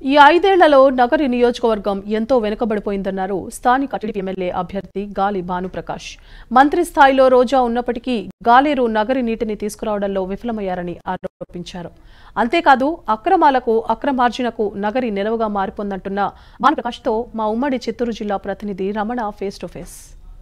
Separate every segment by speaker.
Speaker 1: ఈ ఐదేళ్లలో నగరి నియోజకవర్గం ఎంతో వెనుకబడిపోయిందన్నారు స్థానిక టీడీపీ ఎమ్మెల్యే అభ్యర్థి గాలి భానుప్రకాష్ మంత్రి స్థాయిలో రోజా ఉన్నప్పటికీ గాలేరు నగరి నీటిని తీసుకురావడంలో విఫలమయ్యారని ఆరోపించారు అంతేకాదు అక్రమాలకు అక్రమార్జనకు నగరి నిలవగా మారిపోందంటున్న భానుప్రకాష్తో మా ఉమ్మడి చిత్తూరు జిల్లా ప్రతినిధి Ramana face to face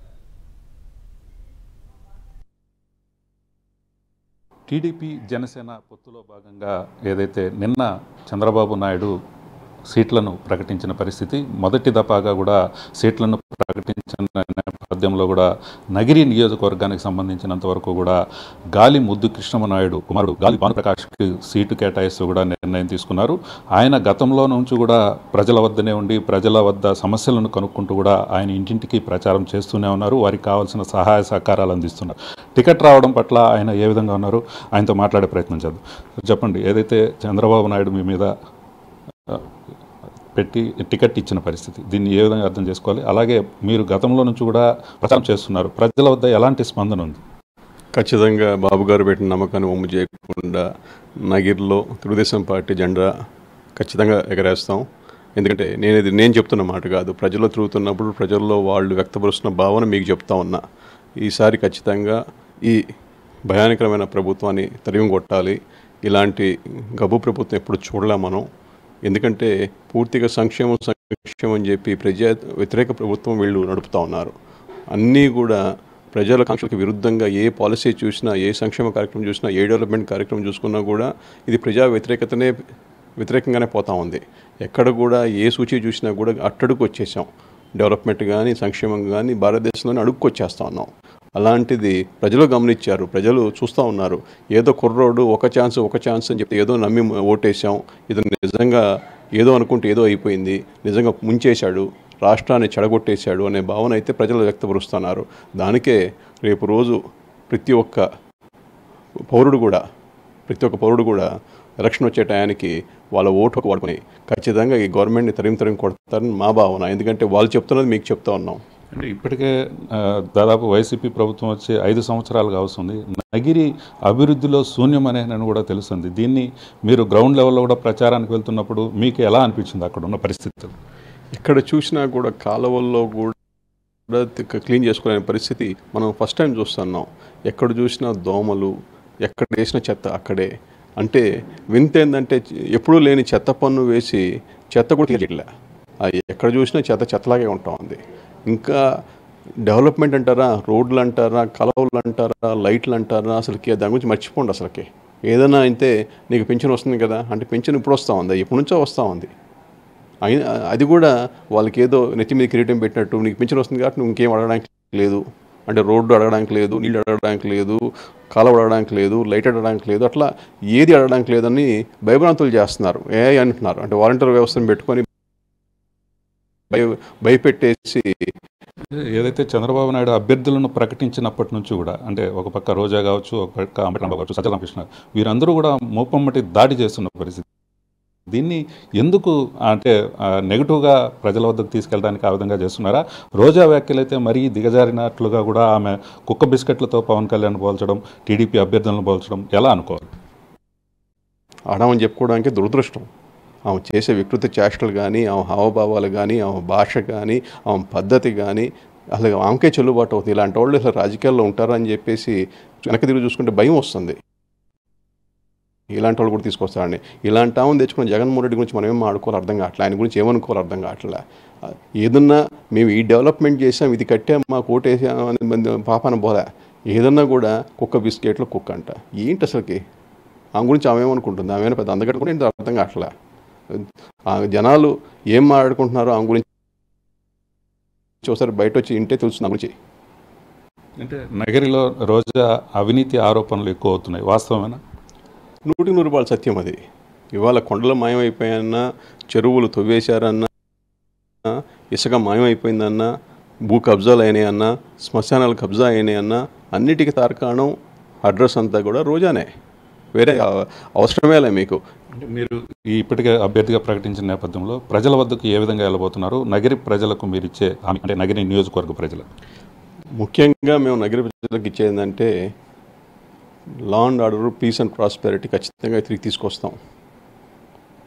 Speaker 2: TDP Janasena పొత్తులో భాగంగా ఏదైతే నిన్న చంద్రబాబు నాయుడు సీట్లను ప్రకటించిన పరిస్థితి మొదటి దఫాగా కూడా సీట్లను ప్రకటించిన నేపథ్యంలో కూడా నగిరి నియోజకవర్గానికి సంబంధించినంత వరకు కూడా గాలి ముద్దు కృష్ణమనాయుడు కుమారుడు గాలి భానుప్రకాష్కి సీటు కేటాయిస్తూ కూడా నిర్ణయం తీసుకున్నారు ఆయన గతంలో నుంచి కూడా ప్రజల వద్దనే ఉండి ప్రజల వద్ద సమస్యలను కనుక్కుంటూ కూడా ఆయన ఇంటింటికి ప్రచారం చేస్తూనే ఉన్నారు వారికి కావాల్సిన సహాయ సహకారాలు అందిస్తున్నారు టికెట్ రావడం పట్ల ఆయన ఏ విధంగా ఉన్నారు ఆయనతో మాట్లాడే ప్రయత్నం చేద్దాం చెప్పండి ఏదైతే చంద్రబాబు నాయుడు మీ మీద ఆ, పెట్టి టికెట్ ఇచ్చిన పరిస్థితి దీన్ని ఏ విధంగా అర్థం చేసుకోవాలి అలాగే మీరు గతంలో నుంచి కూడా ప్రచారం చేస్తున్నారు ప్రజల వద్ద ఎలాంటి స్పందన ఉంది
Speaker 3: ఖచ్చితంగా బాబు గారు పెట్టిన నమ్మకాన్ని ఒమ్ము చేయకుండా నగిరిలో తెలుగుదేశం పార్టీ జెండా ఖచ్చితంగా ఎగరేస్తాం ఎందుకంటే నేను ఇది నేను చెప్తున్న మాట కాదు ప్రజల్లో తిరుగుతున్నప్పుడు ప్రజల్లో వాళ్ళు వ్యక్తపరుస్తున్న భావన మీకు చెప్తా ఉన్నా ఈసారి ఖచ్చితంగా ఈ భయానకరమైన ప్రభుత్వాన్ని తరిమి కొట్టాలి ఇలాంటి గబ్బు ప్రభుత్వం ఎప్పుడు చూడలే మనం ఎందుకంటే పూర్తిగా సంక్షేమం సంక్షేమం అని చెప్పి ప్రజా వ్యతిరేక ప్రభుత్వం వీళ్ళు నడుపుతా ఉన్నారు అన్నీ కూడా ప్రజల కాంక్షలకు విరుద్ధంగా ఏ పాలసీ చూసినా ఏ సంక్షేమ కార్యక్రమం చూసినా ఏ డెవలప్మెంట్ కార్యక్రమం చూసుకున్నా కూడా ఇది ప్రజా వ్యతిరేకతనే వ్యతిరేకంగానే పోతా ఉంది ఎక్కడ కూడా ఏ సూచి చూసినా కూడా అట్టడుకు వచ్చేసాం డెవలప్మెంట్ కానీ సంక్షేమం కానీ భారతదేశంలోనే అడుక్కొచ్చేస్తా ఉన్నాం అలాంటిది ప్రజలు గమనించారు ప్రజలు చూస్తూ ఉన్నారు ఏదో కుర్రోడు ఒక ఛాన్స్ ఒక ఛాన్స్ అని చెప్పి ఏదో నమ్మి ఓటేసాం ఇది నిజంగా ఏదో అనుకుంటే ఏదో అయిపోయింది నిజంగా ముంచేశాడు రాష్ట్రాన్ని చెడగొట్టేశాడు అనే భావన అయితే ప్రజలు వ్యక్తపరుస్తున్నారు దానికే రేపు రోజు ప్రతి ఒక్క పౌరుడు కూడా ప్రతి ఒక్క పౌరుడు కూడా ఎలక్షన్ వచ్చే టయానికి వాళ్ళ ఓటు వాడుకొని ఖచ్చితంగా ఈ గవర్నమెంట్ని తరిమి తరిమి కొడతారని మా భావన ఎందుకంటే వాళ్ళు చెప్తున్నది మీకు చెప్తా ఉన్నాం
Speaker 2: అంటే ఇప్పటికే ఆ, దాదాపు వైసీపీ ప్రభుత్వం వచ్చి ఐదు సంవత్సరాలుగా వస్తుంది నగిరి అభివృద్ధిలో శూన్యం అనే అని కూడా తెలుస్తుంది దీన్ని మీరు గ్రౌండ్ లెవెల్లో కూడా ప్రచారానికి వెళ్తున్నప్పుడు మీకు ఎలా అనిపించింది అక్కడ ఉన్న పరిస్థితులు
Speaker 3: ఎక్కడ చూసినా కూడా కాలువల్లో కూడా తిక్క- క్లీన్ చేసుకోలేని పరిస్థితి మనం ఫస్ట్ టైం చూస్తున్నాం ఎక్కడ చూసినా దోమలు ఎక్కడ వేసిన చెత్త అక్కడే అంటే వింత ఏంటంటే ఎప్పుడూ లేని చెత్త పన్ను వేసి చెత్త కూడా తీయట్లే అది ఎక్కడ చూసినా చెత్త చెత్తలాగే ఉంటా ఉంది ఇంకా డెవలప్మెంట్ అంటారా రోడ్లు అంటారా కలవలు అంటారా లైట్లు అంటారా అసలుకి దాని గురించి మర్చిపోండి అసలుకి ఏదైనా అయితే నీకు పెన్షన్ వస్తుంది కదా అంటే పెన్షన్ ఇప్పుడు వస్తూ ఉంది ఎప్పటి నుంచో వస్తూ ఉంది అయినా అది కూడా వాళ్ళకి ఏదో నెత్తి మీద కిరీటం పెట్టినట్టు నీకు పింఛన్ వస్తుంది కాబట్టి నువ్వు ఇంకేం అడగడానికి లేదు అంటే రోడ్డు అడగడానికి లేదు నీళ్ళు అడగడానికి లేదు కాలువ అడగడానికి లేదు లైట్ అడగడానికి లేదు అట్లా ఏది అడగడానికి లేదని భయభ్రాంతులు చేస్తున్నారు ఏ అంటున్నారు అంటే వాలంటీర్ వ్యవస్థను పెట్టుకొని భయ భయపెట్టేసి
Speaker 2: ఏదైతే చంద్రబాబు నాయుడు అభ్యర్థులను ప్రకటించినప్పటి నుంచి కూడా అంటే ఒక పక్క రోజా కావచ్చు ఒక పక్క అంబటరాంబ కావచ్చు సజ్జల కృష్ణ వీరందరూ కూడా మోపమ్మటి దాడి చేస్తున్న పరిస్థితి దీన్ని ఎందుకు అంటే ఆ, నెగటివ్గా ప్రజల వద్దకు తీసుకెళ్ళడానికి ఆ విధంగా చేస్తున్నారా రోజా వ్యాఖ్యలు అయితే మరీ దిగజారినట్లుగా కూడా ఆమె కుక్క బిస్కెట్లతో పవన్ కళ్యాణ్ పోల్చడం టీడీపీ అభ్యర్థులను పోల్చడం ఎలా అనుకోవాలి
Speaker 3: ఆడమని చెప్పుకోవడానికి దురదృష్టం ఆమె చేసే వికృతి చేష్టలు కానీ ఆమె హావభావాలు కానీ ఆమె భాష కానీ ఆమె పద్ధతి కానీ అసలు ఆమెకే చెల్లుబాటు అవుతుంది ఇలాంటి వాళ్ళు అసలు రాజకీయాల్లో ఉంటారని చెప్పేసి వెనక్కి తిరిగి చూసుకుంటే భయం వస్తుంది ఇలాంటి వాళ్ళు కూడా తీసుకొస్తారని ఇలాంటి ఆమెను తెచ్చుకున్న జగన్మోహన్ రెడ్డి గురించి మనం ఏం ఆడుకోవాలి అర్థం కావట్లే ఆయన గురించి ఏమనుకోవాలి అర్థం కావట్లే ఏదన్నా మేము ఈ డెవలప్మెంట్ చేసాం ఇది కట్టాం మాకు ఓటేసాం అని మంది పాపాన పోలే ఏదన్నా కూడా కుక్క బిస్కెట్లో కుక్క అంట ఏంటి అసలుకి ఆమె గురించి ఆమె ఏమనుకుంటుంది ఆమె ఏమైనా పెద్ద అందగట్టు కూడా ఏంటో అర్థం కావట్లే ఆ జనాలు ఏం మాట్లాడుకుంటున్నారో ఆమె గురించి ఒకసారి బయట వచ్చి ఇంటే తెలుస్తుంది ఆమె గురించి
Speaker 2: అంటే నగరిలో రోజా అవినీతి ఆరోపణలు ఎక్కువ అవుతున్నాయి వాస్తవమేనా
Speaker 3: నూటికి నూరు రూపాయల సత్యం అది ఇవాళ కొండలు మాయమైపోయాయన్నా చెరువులు తవ్వేశారన్నా ఇసుక మాయమైపోయిందన్నా భూ కబ్జాలు అయినాయన్నా శ్మశానాలు కబ్జా అయినాయన్నా అన్నిటికీ తార్కాణం అడ్రస్ అంతా కూడా రోజానే వేరే అవ- అవసరమే లే మీకు
Speaker 2: అంటే మీరు ఈ ఇప్పటికే అభ్యర్థిగా ప్రకటించిన నేపథ్యంలో ప్రజల వద్దకు ఏ విధంగా వెళ్ళబోతున్నారు నగరి ప్రజలకు మీరు ఇచ్చే హామీ అంటే నగరి నియోజకవర్గ ప్రజలకు
Speaker 3: ముఖ్యంగా మేము నగర ప్రజలకు ఇచ్చేదంటే law and order peace and prosperity ఖచ్చితంగా తిరిగి తీసుకొస్తాం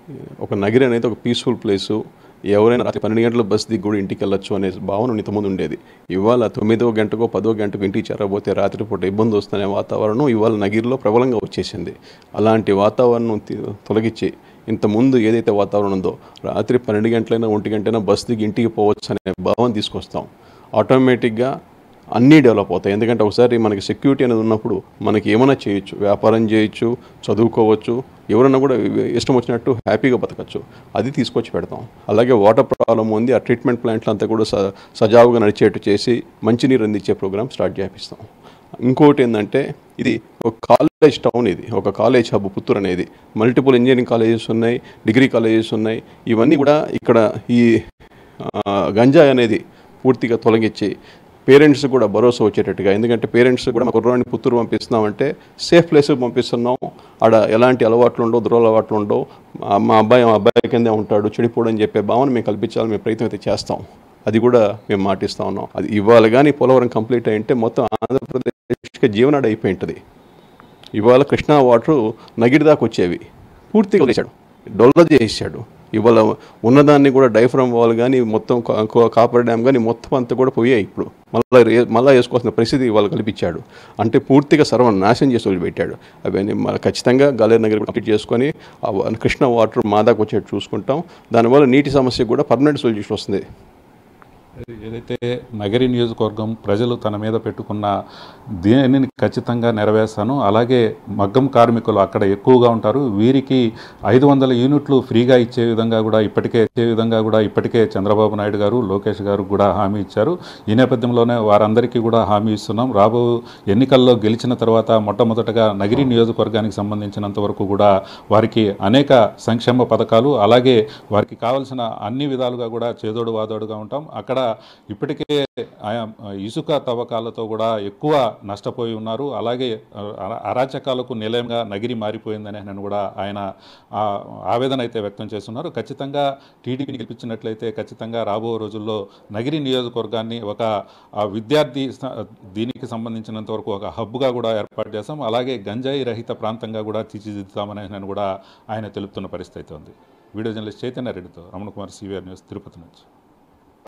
Speaker 3: ఒక నగిరి అనేది ఒక పీస్ఫుల్ ప్లేసు ఎవరైనా రాత్రి పన్నెండు గంటల బస్ దిగి కూడా ఇంటికి వెళ్ళొచ్చు అనే భావన ఇంతకుముందు ఉండేది ఇవాళ తొమ్మిదో గంటకో పదో గంటకు ఇంటికి చేరబోతే రాత్రిపూట ఇబ్బంది వస్తున్న వాతావరణం ఇవాళ నగిరిలో ప్రబలంగా వచ్చేసింది అలాంటి వాతావరణం తి- తొలగించి ఇంతకుముందు ఏదైతే వాతావరణం ఉందో రాత్రి పన్నెండు గంటలైనా ఒంటి గంటైనా బస్ దిగి ఇంటికి పోవచ్చు అనే భావన తీసుకొస్తాం ఆటోమేటిక్గా అన్నీ డెవలప్ అవుతాయి ఎందుకంటే ఒకసారి మనకి సెక్యూరిటీ అనేది ఉన్నప్పుడు మనకి ఏమైనా చేయొచ్చు వ్యాపారం చేయొచ్చు చదువుకోవచ్చు ఎవరన్నా కూడా ఇష్టం వచ్చినట్టు హ్యాపీగా బతకచ్చు అది తీసుకొచ్చి పెడతాం అలాగే వాటర్ ప్రాబ్లం ఉంది ఆ ట్రీట్మెంట్ ప్లాంట్లు అంతా కూడా స సజావుగా నడిచేట్టు చేసి మంచినీరు అందించే ప్రోగ్రామ్ స్టార్ట్ చేపిస్తాం ఇంకోటి ఏంటంటే ఇది ఒక కాలేజ్ టౌన్ ఇది ఒక కాలేజ్ హబ్ పుత్తూరు అనేది మల్టిపుల్ ఇంజనీరింగ్ కాలేజెస్ ఉన్నాయి డిగ్రీ కాలేజెస్ ఉన్నాయి ఇవన్నీ కూడా ఇక్కడ ఈ ఆ, గంజాయి అనేది పూర్తిగా తొలగించి పేరెంట్స్ కూడా భరోసా వచ్చేటట్టుగా ఎందుకంటే పేరెంట్స్ కూడా మా కుర్రాన్ని పుత్తూరు పంపిస్తున్నామంటే సేఫ్ ప్లేస్కి పంపిస్తున్నాం ఆడ ఎలాంటి అలవాట్లు ఉండవు దురలవాట్లు ఉండవు మా- మా అబ్బాయి మా అబ్బాయి కిందే ఉంటాడు చెడిపోడు అని చెప్పే భావన మేము కల్పించాలని మేము ప్రయత్నం అయితే చేస్తాం అది కూడా మేము మాటిస్తా ఉన్నాం అది ఇవాళ కానీ పోలవరం కంప్లీట్ అయింటే మొత్తం ఆంధ్రప్రదేశ్కి జీవనాడి అయిపోయి ఉంటుంది ఇవాళ కృష్ణా వాటర్ నగిడి దాకా వచ్చేవి పూర్తిగా వదిలేశాడు డొల్ల చేసాడు ఇవాళ ఉన్నదాన్ని కూడా డైఫ్రమ్ వాల్ కానీ మొత్తం కా- కా- కాపర్ డ్యామ్ కానీ మొత్తం అంతా కూడా పోయాయి ఇప్పుడు మళ్ళీ రే- మళ్ళీ వేసుకోవాల్సిన పరిస్థితి ఇవాళ కల్పించాడు అంటే పూర్తిగా సర్వం నాశనం చేసి వదిలిపెట్టాడు అవన్నీ మన ఖచ్చితంగా గాలేరు నగర్ కంప్లీట్ చేసుకొని ఆ వా- కృష్ణా వాటర్ మా దాకా వచ్చేట్టు చూసుకుంటాం దానివల్ల నీటి సమస్య కూడా పర్మనెంట్ సొల్యూషన్ వస్తుంది
Speaker 2: ఏదైతే నగరి నియోజకవర్గం ప్రజలు తన మీద పెట్టుకున్న దీనిని ఖచ్చితంగా నెరవేర్స్తాను అలాగే మగ్గం కార్మికులు అక్కడ ఎక్కువగా ఉంటారు వీరికి ఐదు వందల యూనిట్లు ఫ్రీగా ఇచ్చే విధంగా కూడా ఇప్పటికే ఇచ్చే విధంగా కూడా ఇప్పటికే చంద్రబాబు నాయుడు గారు లోకేష్ గారు కూడా హామీ ఇచ్చారు ఈ నేపథ్యంలోనే వారందరికీ కూడా హామీ ఇస్తున్నాం రాబో ఎన్నికల్లో గెలిచిన తర్వాత మొట్టమొదటగా నగిరి నియోజకవర్గానికి సంబంధించినంత వరకు కూడా వారికి అనేక సంక్షేమ పథకాలు అలాగే వారికి కావాల్సిన అన్ని విధాలుగా కూడా చేదోడు వాదోడుగా ఉంటాం అక్కడ ఇప్పటికే ఆయా ఇసుక తవ్వకాలతో కూడా ఎక్కువ నష్టపోయి ఉన్నారు అలాగే అర- అరాచకాలకు నిలయంగా నగిరి మారిపోయిందని నేను కూడా ఆయన ఆ, ఆవేదన అయితే వ్యక్తం చేస్తున్నారు ఖచ్చితంగా టీడీపీని గెలిపించినట్లయితే ఖచ్చితంగా రాబో రోజుల్లో నగిరి నియోజకవర్గాన్ని ఒక ఆ, విద్యార్థి స- దీనికి సంబంధించినంత వరకు ఒక హబ్గా కూడా ఏర్పాటు చేస్తాం అలాగే గంజాయి రహిత ప్రాంతంగా కూడా తీర్చిదిద్దుతామని నేను కూడా ఆయన తెలుపుతున్న పరిస్థితి అయితే ఉంది వీడియో జర్నలిస్ట్ చైతన్య రెడ్డితో రమణ కుమార్ సివిఆర్ న్యూస్ తిరుపతి నుంచి